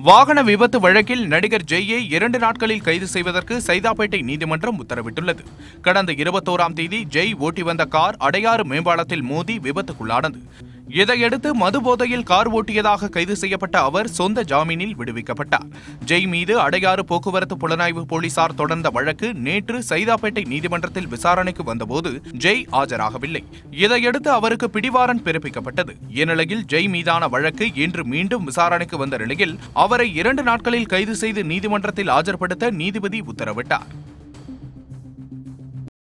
வாகன விபத்து வழக்கில் நடிகர் ஜெய்யை இரண்டு நாட்களில் கைது செய்வதற்கு சைதாப்பேட்டை நீதிமன்றம் உத்தரவிட்டுள்ளது கடந்த இருபத்தோராம் தேதி ஜெய் ஓட்டி வந்த கார் அடையாறு மேம்பாலத்தில் மோதி விபத்துக்குள்ளானது இதையடுத்து மது போதையில் கார் ஓட்டியதாக கைது செய்யப்பட்ட அவர் சொந்த ஜாமீனில் விடுவிக்கப்பட்டார் ஜெய் மீது அடையாறு போக்குவரத்து புலனாய்வு போலீசார் தொடர்ந்த வழக்கு நேற்று சைதாப்பேட்டை நீதிமன்றத்தில் விசாரணைக்கு வந்தபோது ஜெய் ஆஜராகவில்லை இதையடுத்து அவருக்கு பிடிவாரண்ட் பிறப்பிக்கப்பட்டது இந்நிலையில் ஜெய் மீதான வழக்கு இன்று மீண்டும் விசாரணைக்கு வந்த நிலையில் அவரை இரண்டு நாட்களில் கைது செய்து நீதிமன்றத்தில் ஆஜர்படுத்த நீதிபதி உத்தரவிட்டார்